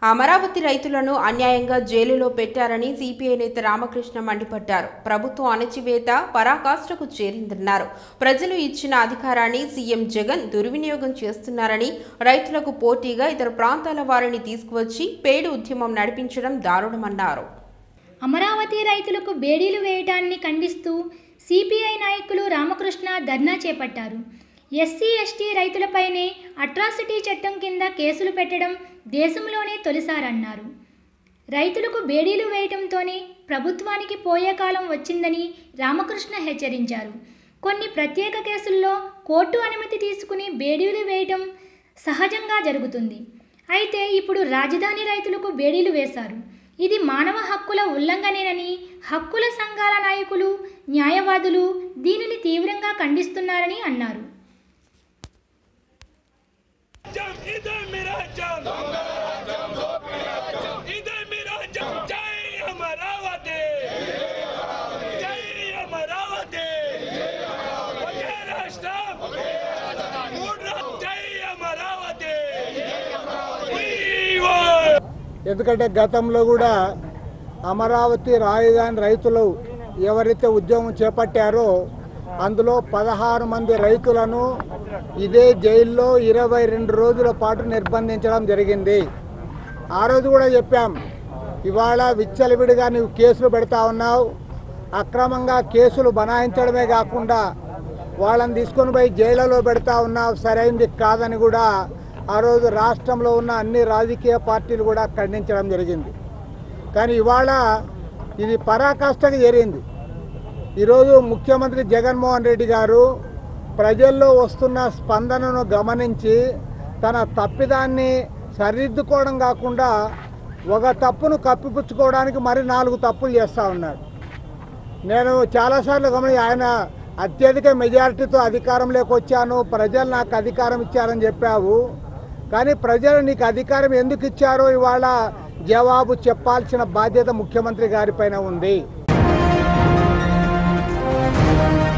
అమరావతి రైతులను అన్యాయంగా జైలులో పెట్టారని సిపిఐ నేత రామకృష్ణ మండిపడ్డారు ప్రభుత్వం అణచివేత పరాకాష్ఠకు చేరిందన్నారు ప్రజలు ఇచ్చిన అధికారాన్ని సీఎం జగన్ దుర్వినియోగం చేస్తున్నారని రైతులకు పోటీగా ఇతర ప్రాంతాల వారిని తీసుకువచ్చి పేడు ఉద్యమం నడిపించడం దారుణమన్నారు అమరావతి రైతులకు బేడీలు వేయటాన్ని ఖండిస్తూ సిపిఐ నాయకులు రామకృష్ణ ధర్నా చేపట్టారు ఎస్సీ ఎస్టీ రైతులపైనే అట్రాసిటీ చట్టం కింద కేసులు పెట్టడం దేశంలోనే తొలిసారన్నారు రైతులకు బేడీలు వేయటంతోనే ప్రభుత్వానికి పోయే కాలం వచ్చిందని రామకృష్ణ హెచ్చరించారు కొన్ని ప్రత్యేక కేసుల్లో కోర్టు అనుమతి తీసుకుని బేడీలు వేయటం సహజంగా జరుగుతుంది అయితే ఇప్పుడు రాజధాని రైతులకు బేడీలు వేశారు ఇది మానవ హక్కుల ఉల్లంఘనేనని హక్కుల సంఘాల నాయకులు న్యాయవాదులు దీనిని తీవ్రంగా ఖండిస్తున్నారని అన్నారు జం ఇదే మేరా జం ఇదే మేరా జం జై అమరావతి జై అమరావతి ఒకే రాష్ట్రం మూడు రా- జై అమరావతి We want ఎందుకంటే గతంలో కూడా అమరావతి రాజధాని రైతులు ఎవరైతే ఉద్యమం చేపట్టారో అందులో పదహారు మంది రైతులను ఇదే జైల్లో ఇరవై రెండు రోజుల పాటు నిర్బంధించడం జరిగింది ఆ రోజు కూడా చెప్పాం ఇవాళ విచ్చలవిడిగా నువ్వు కేసులు పెడతా ఉన్నావు అక్రమంగా కేసులు బనాయించడమే కాకుండా వాళ్ళని తీసుకొని పోయి జైళ్ళలో పెడతా ఉన్నావు సరైంది కాదని కూడా ఆ రోజు రాష్ట్రంలో ఉన్న అన్ని రాజకీయ పార్టీలు కూడా ఖండించడం జరిగింది కానీ ఇవాళ ఇది పరాకాష్ఠకు చేరింది ఈరోజు ముఖ్యమంత్రి జగన్మోహన్ రెడ్డి గారు ప్రజల్లో వస్తున్న స్పందనను గమనించి తన తప్పిదాన్ని సరిదిద్దుకోవడం కాకుండా ఒక తప్పును కప్పిపుచ్చుకోవడానికి మరి నాలుగు తప్పులు చేస్తూ ఉన్నాడు నేను చాలాసార్లు గమని ఆయన అత్యధిక మెజారిటీతో అధికారంలోకి వచ్చాను ప్రజలు నాకు అధికారం ఇచ్చారని చెప్పావు కానీ ప్రజలు నీకు అధికారం ఎందుకు ఇచ్చారో ఇవాళ జవాబు చెప్పాల్సిన బాధ్యత ముఖ్యమంత్రి గారిపైన ఉంది